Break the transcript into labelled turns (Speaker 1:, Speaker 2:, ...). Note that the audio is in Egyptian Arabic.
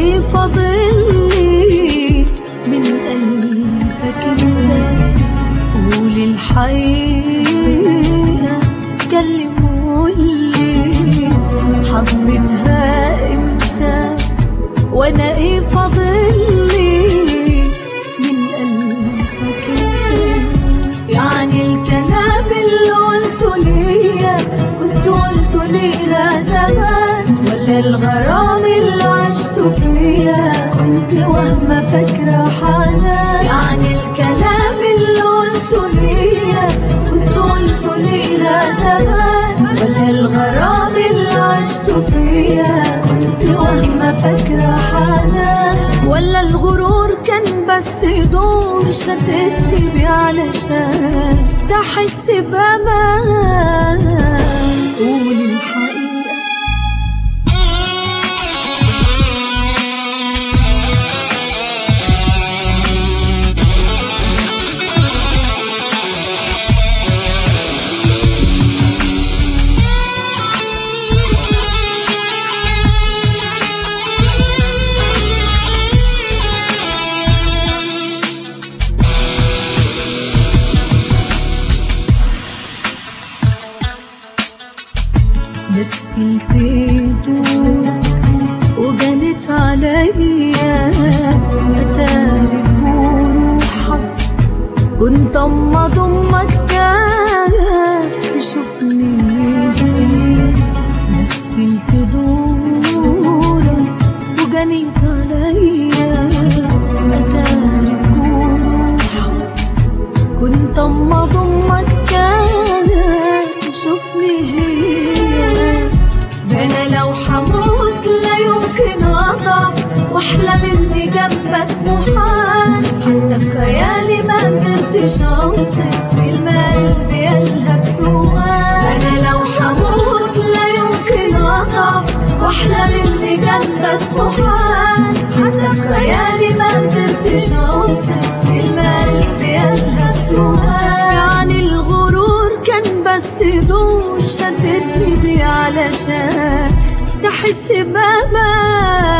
Speaker 1: ايه فاضلي من قلبك انت قول الحقيقة كلم وقولي حبيتها امتى وانا ايه فاضلي من قلبك انت يعني الكلام اللي قلته ليا كنت قلته ليها زمان ولا الغرام اللي عشته فيا كنت وهمة فاكرة حنان يعني الكلام اللي قلته ليا كنت قلته ليها زمان ولا الغرام اللي عشته فيا كنت وهمة فاكرة حنان ولا الغرور كان بس دور شدتني بيه علشان تحس بأمان قول الحقيقة مثلت دورك وجنت عليا اتاري بروحك كنت اما ضمك تشوفني مثلت دورك وجنت عليا اتاري بروحك كنت اما ضمك تشوفني هي ده انا لو حموت لا يمكن اضعف واحلم اني جنبك محال حتى في خيالي ما قدرتش اوصف كلمة قلبي قالها بسؤال ده انا لو حموت لا يمكن اضعف واحلم اني جنبك محال حتى في خيالي ما قدرتش اوصف كلمة قلبي قالها بسؤال يعني الغرور كان بس دور شدتني بيه علشان تحس بأمان